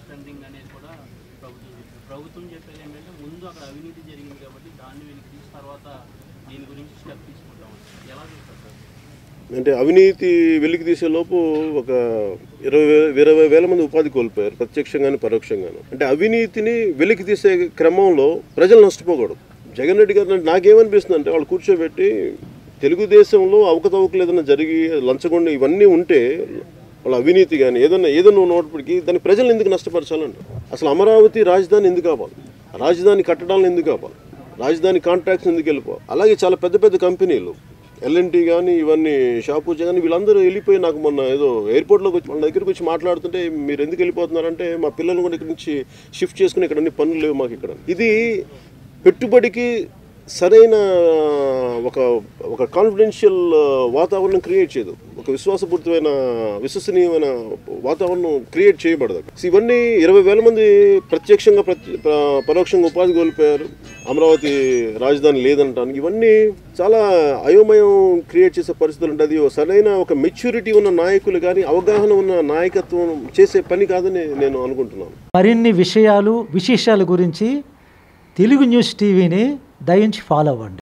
strengthening అనేది కూడా ప్రభుత్వం చెప్తుంది ప్రభుత్వం చెప్పేది ఏంటంటే ముందు అక్కడ అవినీతి జరిగింది కాబట్టి దాన్ని వెనక్కి తీసిన తర్వాత దీని గురించి స్టెప్ తీసుకుంటాం ఎలా చూస్తారు సార్ అంటే అవినీతి వెలికి తీసే లోపు ఒక ఇరవై వే- ఇరవై వేల మంది ఉపాధి కోల్పోయారు ప్రత్యక్షంగాను పరోక్షంగాను అంటే అవినీతిని వెలికి తీసే క్రమంలో ప్రజలు నష్టపోకూడదు జగన్ రెడ్డి గారు నాకేమనిపిస్తుంది అంటే వాళ్ళు కూర్చోబెట్టి తెలుగుదేశంలో అవకతవకలు ఏదైనా జరిగి లంచగొండ ఇవన్నీ ఉంటే వాళ్ళ అవినీతి కానీ ఏదైనా ఏదైనా ఉన్నప్పటికీ దాన్ని ప్రజలు ఎందుకు నష్టపరచాలంట అసలు అమరావతి రాజధాని ఎందుకు కావాలి రాజధాని కట్టడాలను ఎందుకు కావాలి రాజధాని కాంట్రాక్ట్స్ ఎందుకు వెళ్ళిపోవాలి అలాగే చాలా పెద్ద పెద్ద కంపెనీలు ఎల్ఎన్టీ కానీ ఇవన్నీ షాపూజ కానీ వీళ్ళందరూ వెళ్ళిపోయి నాకు మొన్న ఏదో ఎయిర్పోర్ట్లోకి వచ్చి మన దగ్గరికి వచ్చి మాట్లాడుతుంటే మీరు ఎందుకు వెళ్ళిపోతున్నారంటే మా పిల్లలు కూడా ఇక్కడ నుంచి షిఫ్ట్ చేసుకుని ఇక్కడ అన్ని పనులు లేవు మాకు ఇక్కడ ఇది పెట్టుబడికి సరైన ఒక ఒక కాన్ఫిడెన్షియల్ వాతావరణం క్రియేట్ చేయదు ఒక విశ్వాసపూరితమైన విశ్వసనీయమైన వాతావరణం క్రియేట్ చేయబడదు సో ఇవన్నీ ఇరవై వేల మంది ప్రత్యక్షంగా ప్రత్య ప్ర- పరోక్షంగా ఉపాధి కోల్పోయారు అమరావతి రాజధాని లేదంటానికి ఇవన్నీ చాలా అయోమయం క్రియేట్ చేసే పరిస్థితులు ఉంటుంది అది సరైన ఒక మెచ్యూరిటీ ఉన్న నాయకులు కానీ అవగాహన ఉన్న నాయకత్వం చేసే పని కాదని నేను అనుకుంటున్నాను మరిన్ని విషయాలు విశేషాల గురించి తెలుగు న్యూస్ టీవీని దయించి ఫాలో అవ్వండి